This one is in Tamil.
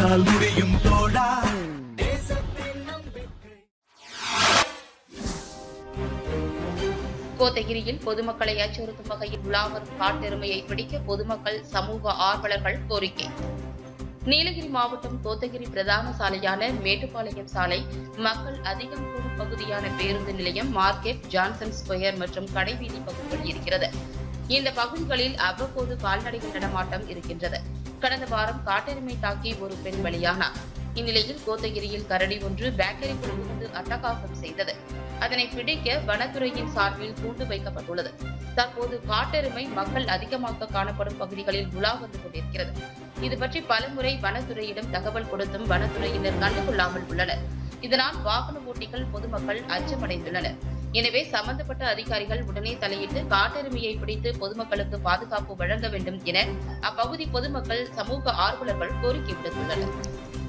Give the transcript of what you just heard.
உன்னால் முடியும் தோழா கோத்தகிரியில் பொதுமக்களை அச்சுறுத்தும் வகையில் உலாவரும் காட்டெருமையை பிடிக்க பொதுமக்கள் சமூக ஆர்வலர்கள் கோரிக்கை நீலகிரி மாவட்டம் கோத்தகிரி பிரதான சாலையான மேட்டுப்பாளையம் சாலை மக்கள் அதிகம் கூடும் பகுதியான பேருந்து நிலையம் மார்க்கெட் ஜான்சன் ஸ்கொயர் மற்றும் கடைவீதி பகுதிகள் இருக்கிறது இந்த பகுதிகளில் அவ்வப்போது கால்நடைகள் நடமாட்டம் இருக்கின்றது கடந்த வாரம் காட்டெருமை தாக்கி ஒரு பெண் பலியானார் இந்நிலையில் கோத்தகிரியில் கரடி ஒன்று பேக்கரிக்குள் இருந்து அட்டகாசம் செய்தது அதனை பிடிக்க வனத்துறையின் சார்பில் கூண்டு வைக்கப்பட்டுள்ளது தற்போது காட்டெருமை மக்கள் அதிகமாக காணப்படும் பகுதிகளில் உலா வந்து கொண்டிருக்கிறது இது பற்றி பலமுறை வனத்துறையிடம் தகவல் கொடுத்தும் வனத்துறையினர் கண்டுகொள்ளாமல் உள்ளனர் இதனால் வாகன ஓட்டிகள் பொதுமக்கள் அச்சமடைந்துள்ளனர் எனவே சம்பந்தப்பட்ட அதிகாரிகள் உடனே தலையிட்டு காட்டெருமையை பிடித்து பொதுமக்களுக்கு பாதுகாப்பு வழங்க வேண்டும் என அப்பகுதி பொதுமக்கள் சமூக ஆர்வலர்கள் கோரிக்கை விடுத்துள்ளனர்